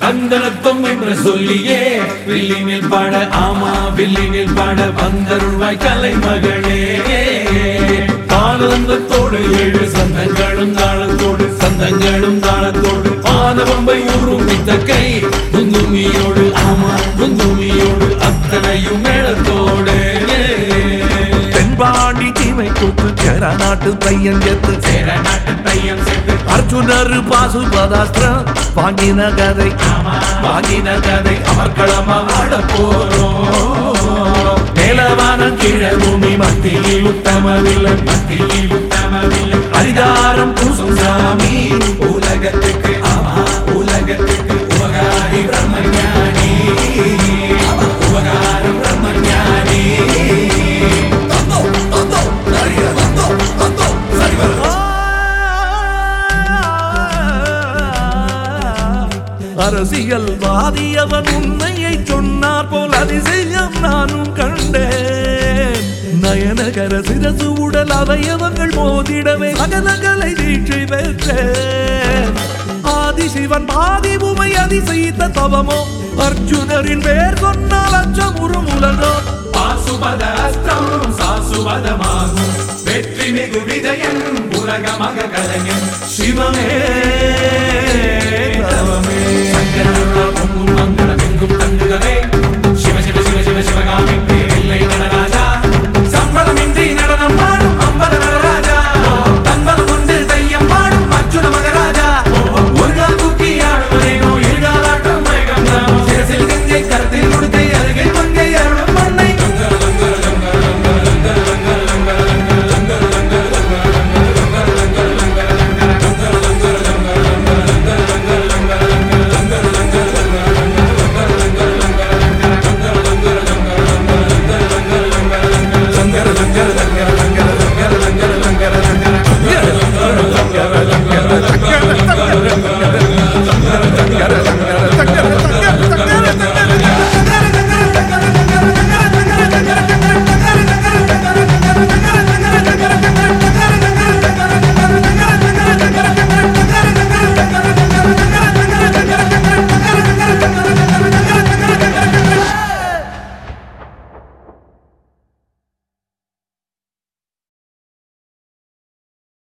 சந்தனத்தம் என்று சொல்லியே வில்லினில் பாட ஆமா வில்லினில் பாட வந்தருள்வாய் கலை மகளே ஆனந்தத்தோடு ஏழு சந்தங்களும் தாளத்தோடு சந்தங்களும் தாளத்தோடு ஆனவம்பை உருமித்த கை குந்துமியோடு ஆமா குந்துமியோடு அத்தனையும் மேளத்தோடு தென்பாண்டி தீமை கூத்து சேர நாட்டு பையன் செத்து சேர நாட்டு பையன் சேர்த்து அர்ஜுனர் பாசுபதாஸ்திரம் வாங்கின கதை வாங்கின கதை அமர்க்களமா வாழ போறோம் மேலவானம் கீழே பூமி மத்தியில் உத்தமவில்லை மத்தியில் உத்தமவில்லை அதிகாரம் பூசும் சாமி உலகத்துக்கு ஆமா உலகத்துக்கு உபகாரி பிரம்மஞானி உபகாரம் பிரம்மஞானி அரசியல் வாதியவன் உண்மையை சொன்னார் போல் அதிசயம் நானும் கண்டேன் நயனகர சிரசு உடல் அவயவங்கள் மோதிடவே அகலகளை வீழ்ச்சி பெற்றேன் ஆதிசிவன் பாதி உமை அதிசயித்த தவமோ அர்ஜுனரின் பேர் சொன்னால் அச்சமுறும் உலகம் பாசுபத அஸ்திரம் சாசுபதமாகும் வெற்றி மிகு விஜயன் உலகமக கலைஞன் சிவமே தவமே